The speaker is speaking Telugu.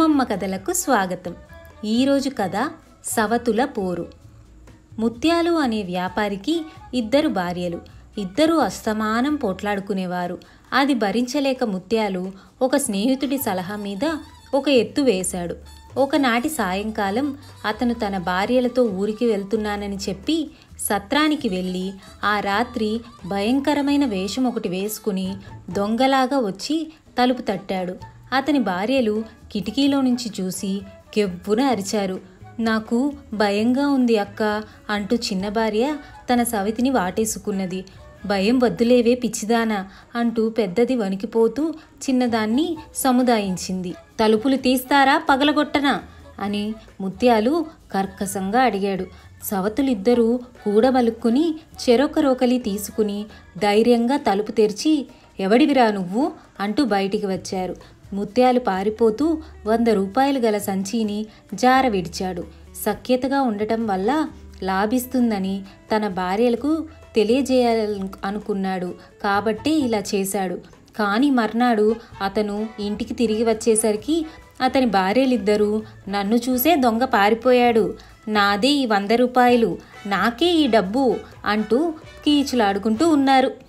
అమ్మమ్మ కథలకు స్వాగతం ఈరోజు కథ సవతుల పోరు ముత్యాలు అనే వ్యాపారికి ఇద్దరు భార్యలు ఇద్దరూ అస్తమానం పోట్లాడుకునేవారు అది భరించలేక ముత్యాలు ఒక స్నేహితుడి సలహా మీద ఒక ఎత్తు వేశాడు ఒకనాటి సాయంకాలం అతను తన భార్యలతో ఊరికి వెళ్తున్నానని చెప్పి సత్రానికి వెళ్ళి ఆ రాత్రి భయంకరమైన వేషం ఒకటి వేసుకుని దొంగలాగా వచ్చి తలుపు తట్టాడు అతని భార్యలు కిటికీలో నుంచి చూసి కెవ్వున అరిచారు నాకు భయంగా ఉంది అక్క అంటూ చిన్న భార్య తన సవితిని వాటేసుకున్నది భయం వద్దులేవే పిచ్చిదానా అంటూ పెద్దది వణికిపోతూ చిన్నదాన్ని సముదాయించింది తలుపులు తీస్తారా పగలగొట్టనా అని ముత్యాలు కర్కశంగా అడిగాడు సవతులిద్దరూ కూడబలుక్కుని చెరొక రోకలి తీసుకుని ధైర్యంగా తలుపు తెరిచి ఎవడివిరా నువ్వు అంటూ బయటికి వచ్చారు ముత్యాలు పారిపోతూ వంద రూపాయలు గల సంచిని జార విడిచాడు సఖ్యతగా ఉండటం వల్ల లాభిస్తుందని తన భార్యలకు తెలియజేయాలను అనుకున్నాడు కాబట్టే ఇలా చేశాడు కానీ మర్నాడు అతను ఇంటికి తిరిగి వచ్చేసరికి అతని భార్యలిద్దరూ నన్ను చూసే దొంగ పారిపోయాడు నాదే ఈ వంద రూపాయలు నాకే ఈ డబ్బు అంటూ కీచులాడుకుంటూ ఉన్నారు